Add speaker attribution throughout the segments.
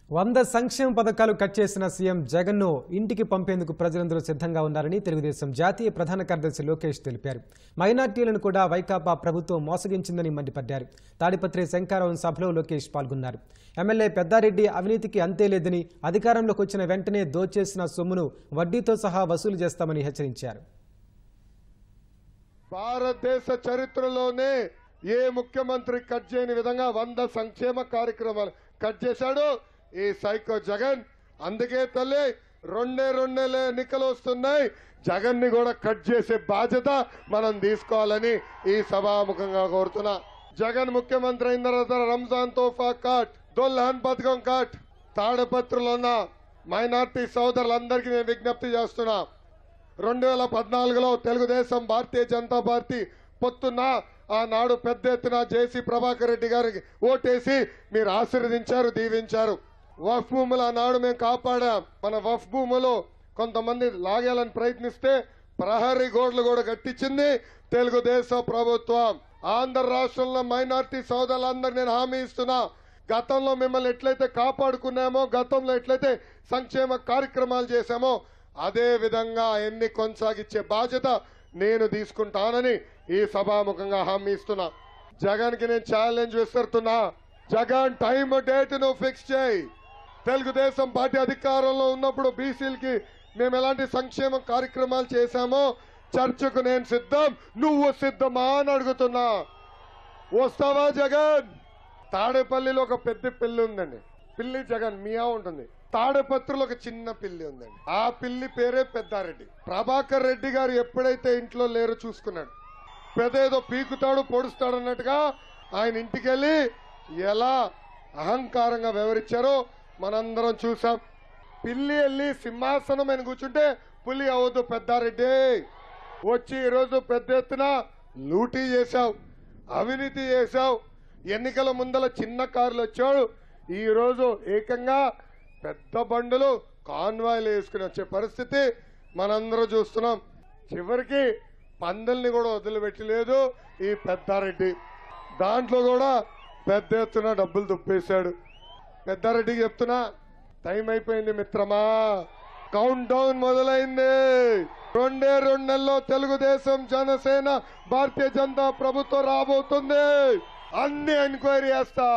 Speaker 1: వంద సంక్షేమ పథకాలు కట్ చేసిన సీఎం జగన్ను ఇంటికి పంపేందుకు ప్రజలందరూ సిద్ధంగా ఉన్నారని తెలుగుదేశం జాతీయ ప్రధాన కార్యదర్శి లోకేష్ తెలిపారు మైనార్టీలను కూడా వైకాపా ప్రభుత్వం మోసగించిందని మండిపడ్డారు తాడిపత్రి శంకారావం సభలో లోకేష్ పాల్గొన్నారు ఎమ్మెల్యే పెద్దారెడ్డి అవినీతికి అంతే లేదని అధికారంలోకి వచ్చిన వెంటనే దోచేసిన సొమ్మును వడ్డీతో సహా వసూలు చేస్తామని హెచ్చరించారు
Speaker 2: భారతదేశ చరిత్రలోనే ఏ ముఖ్యమంత్రి కట్ చేయని విధంగా వంద సంక్షేమ కార్యక్రమాలు కట్ చేశాడు ఈ సైకో జగన్ అందుకే తల్లి రెండే రెండేలే ఎన్నికలు వస్తున్నాయి జగన్ ని కూడా కట్ చేసే బాధ్యత మనం తీసుకోవాలని ఈ సభాముఖంగా కోరుతున్నా జగన్ ముఖ్యమంత్రి అయిన తర్వాత రంజాన్ తోఫా కాట్ దొల్హన్ పథకం కాట్ తాడపత్రులు ఉన్న మైనార్టీ సోదరులందరికీ నేను విజ్ఞప్తి చేస్తున్నా రెండు వేల పద్నాలుగులో తెలుగుదేశం భారతీయ జనతా పార్టీ పొత్తున్న ఆనాడు పెద్ద ఎత్తున జేసీ ప్రభాకర్ రెడ్డి గారికి ఓటేసి మీరు ఆశీర్వదించారు దీవించారు వఫ్ భూములు ఆనాడు మేము కాపాడాం మన వఫ్ భూములు కొంతమంది లాగేయాలని ప్రయత్నిస్తే ప్రహరీ గోడలు కూడా కట్టించింది తెలుగుదేశం ప్రభుత్వం ఆంధ్ర రాష్ట్రంలో మైనార్టీ సోదరులందరూ నేను హామీ ఇస్తున్నా గతంలో మిమ్మల్ని ఎట్లయితే కాపాడుకున్నామో గతంలో ఎట్లయితే సంక్షేమ కార్యక్రమాలు చేశామో అదే విధంగా ఎన్ని కొనసాగించే బాధ్యత నేను తీసుకుంటానని ఈ సభాముఖంగా హామీ ఇస్తున్నా జగన్ కి నేను ఛాలెంజ్ విసురుతున్నా జగన్ టైం డేట్ నువ్వు ఫిక్స్ చేయి తెలుగుదేశం పార్టీ అధికారంలో ఉన్నప్పుడు బీసీలకి మేము ఎలాంటి సంక్షేమ కార్యక్రమాలు చేశామో చర్చకు నేను సిద్ధం నువ్వు సిద్ధమా అని అడుగుతున్నా వస్తావా జగన్ తాడేపల్లిలో ఒక పెద్ద పిల్లి ఉందండి పిల్లి జగన్ మియా ఉంటుంది తాడేపత్రిలో ఒక చిన్న పిల్లి ఉందండి ఆ పిల్లి పేరే పెద్దారెడ్డి ప్రభాకర్ రెడ్డి గారు ఎప్పుడైతే ఇంట్లో లేరో చూసుకున్నాడు పెద్ద ఏదో పీకుతాడు పొడుస్తాడు అన్నట్టుగా ఆయన ఇంటికి వెళ్ళి ఎలా అహంకారంగా వివరించారో మనందరం చూసాం పిల్లి వెళ్ళి సింహాసనం ఆయన కూర్చుంటే పులి అవద్దు పెద్దారెడ్డి వచ్చి ఈరోజు పెద్ద ఎత్తున లూటీ చేశావు అవినీతి చేశావు ఎన్నికల ముందల చిన్న కార్లు వచ్చాడు ఈ రోజు ఏకంగా పెద్ద బండులు కాన్వాయ్లు వేసుకుని వచ్చే పరిస్థితి మనందరం చూస్తున్నాం చివరికి పందల్ని కూడా వదిలిపెట్టలేదు ఈ పెద్దారెడ్డి దాంట్లో కూడా పెద్ద ఎత్తున డబ్బులు దుప్పేశాడు పెద్దారెడ్డికి చెప్తున్నా టైం అయిపోయింది మిత్రమా కౌంట్ డౌన్ మొదలైంది రెండే రెండు నెలల్లో తెలుగుదేశం జనసేన భారతీయ జనతా ప్రభుత్వం రాబోతుంది అన్ని ఎంక్వైరీ చేస్తా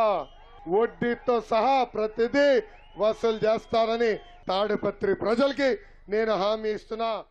Speaker 2: వడ్డీతో సహా ప్రతిదీ వసూలు చేస్తానని తాడిపత్రి ప్రజలకి నేను హామీ ఇస్తున్నా